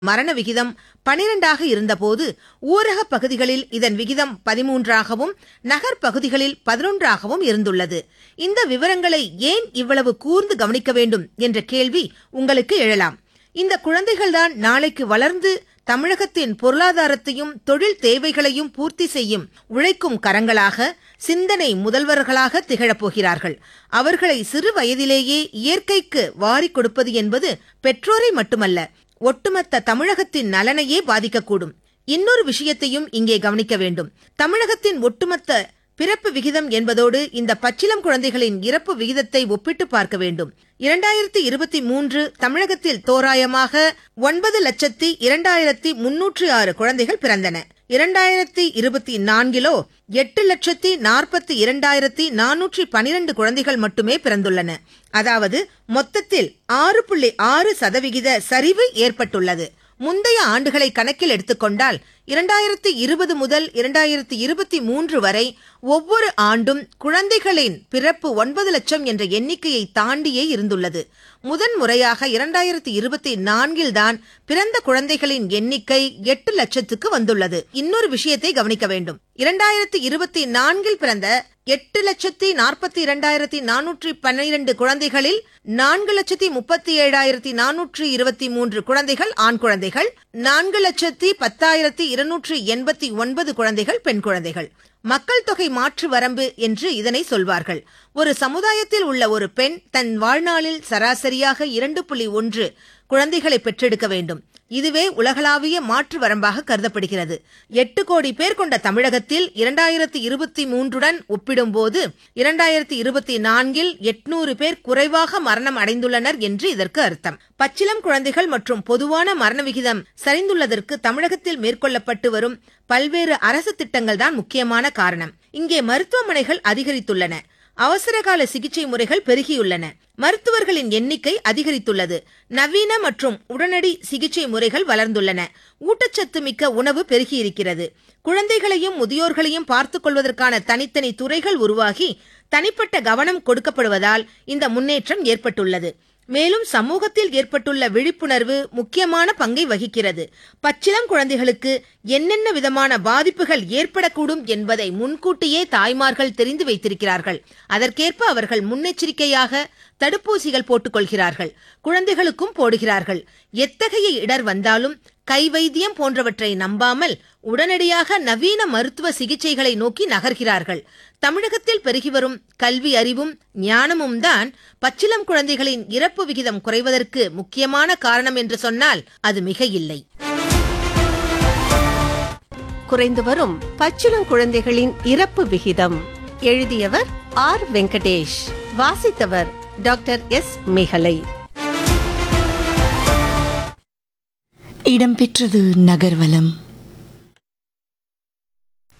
மரண விகிதம் பனிரெண்டாக இருந்தபோது ஊரகப் பகுதிகளில் இதன் விகிதம் பதிமூன்றாகவும் நகர் பகுதிகளில் பதினொன்றாகவும் இருந்துள்ளது இந்த விவரங்களை ஏன் இவ்வளவு கூர்ந்து கவனிக்க வேண்டும் என்ற கேள்வி உங்களுக்கு எழலாம் இந்த குழந்தைகள்தான் நாளைக்கு வளர்ந்து தமிழகத்தின் பொருளாதாரத்தையும் தொழில் தேவைகளையும் பூர்த்தி செய்யும் உழைக்கும் கரங்களாக சிந்தனை முதல்வர்களாக திகழப் போகிறார்கள் அவர்களை சிறு வயதிலேயே இயற்கைக்கு வாரிக் கொடுப்பது என்பது பெற்றோரை மட்டுமல்ல ஒட்டுமொத்த தமிழகத்தின் நலனையே பாதிக்கக்கூடும் இன்னொரு விஷயத்தையும் இங்கே கவனிக்க வேண்டும் தமிழகத்தின் ஒட்டுமொத்த பிறப்பு விகிதம் என்பதோடு இந்த பச்சிளம் குழந்தைகளின் இறப்பு விகிதத்தை ஒப்பிட்டு பார்க்க வேண்டும் இரண்டாயிரத்தி இருபத்தி மூன்று தமிழகத்தில் தோராயமாக ஒன்பது லட்சத்தி இரண்டாயிரத்தி முன்னூற்றி ஆறு குழந்தைகள் பிறந்தன இரண்டாயிரத்தி இருபத்தி நான்கிலோ எட்டு லட்சத்தி நாற்பத்தி இரண்டாயிரத்தி நானூற்றி பனிரெண்டு குழந்தைகள் மட்டுமே பிறந்துள்ளன அதாவது மொத்தத்தில் ஆறு புள்ளி ஆறு சதவிகித சரிவு ஏற்பட்டுள்ளது முந்தைய ஆண்டுகளை கணக்கில் எடுத்துக்கொண்டால் இரண்டாயிரத்தி இருபது முதல் இரண்டாயிரத்தி இருபத்தி மூன்று வரை ஒவ்வொரு ஆண்டும் குழந்தைகளின் பிறப்பு ஒன்பது லட்சம் என்ற எண்ணிக்கையை தாண்டியே இருந்துள்ளது முதன் முறையாக இரண்டாயிரத்தி இருபத்தி நான்கில் தான் பிறந்த குழந்தைகளின் எண்ணிக்கை எட்டு லட்சத்துக்கு வந்துள்ளது இன்னொரு விஷயத்தை கவனிக்க வேண்டும் இரண்டாயிரத்தி இருபத்தி நான்கில் பிறந்த எட்டு லட்சத்தி நாற்பத்தி இரண்டாயிரத்தி நானூற்றி பன்னிரண்டு குழந்தைகளில் நான்கு லட்சத்தி முப்பத்தி ஏழாயிரத்தி நானூற்றி இருபத்தி மூன்று குழந்தைகள் ஆண் குழந்தைகள் நான்கு லட்சத்தி பத்தாயிரத்தி இருநூற்றி எண்பத்தி ஒன்பது குழந்தைகள் பெண் குழந்தைகள் மக்கள் தொகை மாற்று வரம்பு என்று இதனை சொல்வார்கள் ஒரு சமுதாயத்தில் உள்ள ஒரு பெண் தன் வாழ்நாளில் சராசரியாக இரண்டு புள்ளி ஒன்று குழந்தைகளை பெற்றெடுக்க வேண்டும் இதுவே உலகளாவிய மாற்று வரம்பாக கருதப்படுகிறது எட்டு கோடி பேர் கொண்ட தமிழகத்தில் இரண்டாயிரத்தி இருபத்தி மூன்றுடன் ஒப்பிடும்போது இரண்டாயிரத்தி இருபத்தி நான்கில் எட்நூறு பேர் குறைவாக மரணம் அடைந்துள்ளனர் என்று இதற்கு அர்த்தம் பச்சிளம் குழந்தைகள் மற்றும் பொதுவான மரண விகிதம் சரிந்துள்ளதற்கு தமிழகத்தில் மேற்கொள்ளப்பட்டு வரும் பல்வேறு அரசு திட்டங்கள் தான் முக்கியமான காரணம் இங்கே மருத்துவமனைகள் அதிகரித்துள்ளன அவசரகால சிகிச்சை முறைகள் பெருகியுள்ளன மருத்துவர்களின் எண்ணிக்கை அதிகரித்துள்ளது நவீன மற்றும் உடனடி சிகிச்சை முறைகள் வளர்ந்துள்ளன ஊட்டச்சத்து மிக்க உணவு பெருகியிருக்கிறது குழந்தைகளையும் முதியோர்களையும் பார்த்துக் கொள்வதற்கான தனித்தனி துறைகள் உருவாகி தனிப்பட்ட கவனம் கொடுக்கப்படுவதால் இந்த முன்னேற்றம் ஏற்பட்டுள்ளது மேலும் சமூகத்தில் ஏற்பட்டுள்ள விழிப்புணர்வு முக்கியமான பங்கை வகிக்கிறது பச்சிளம் குழந்தைகளுக்கு என்னென்ன விதமான பாதிப்புகள் ஏற்படக்கூடும் என்பதை முன்கூட்டியே தாய்மார்கள் தெரிந்து வைத்திருக்கிறார்கள் அதற்கேற்ப அவர்கள் முன்னெச்சரிக்கையாக தடுப்பூசிகள் போட்டுக்கொள்கிறார்கள் குழந்தைகளுக்கும் போடுகிறார்கள் எத்தகைய இடர் வந்தாலும் கை வைத்தியம் போன்றவற்றை நம்பாமல் உடனடியாக நவீன மருத்துவ சிகிச்சைகளை நோக்கி நகர்கிறார்கள் தமிழகத்தில் பெருகி வரும் கல்வி அறிவும் ஞானமும் தான் பச்சிளம் குழந்தைகளின் இறப்பு விகிதம் குறைவதற்கு முக்கியமான காரணம் என்று சொன்னால் அது மிக இல்லை குறைந்து வரும் பச்சிளம் குழந்தைகளின் இறப்பு விகிதம் எழுதியவர் ஆர் வெங்கடேஷ் வாசித்தவர் டாக்டர் எஸ் மேகலை இடம்பெற்றது நகர்வலம்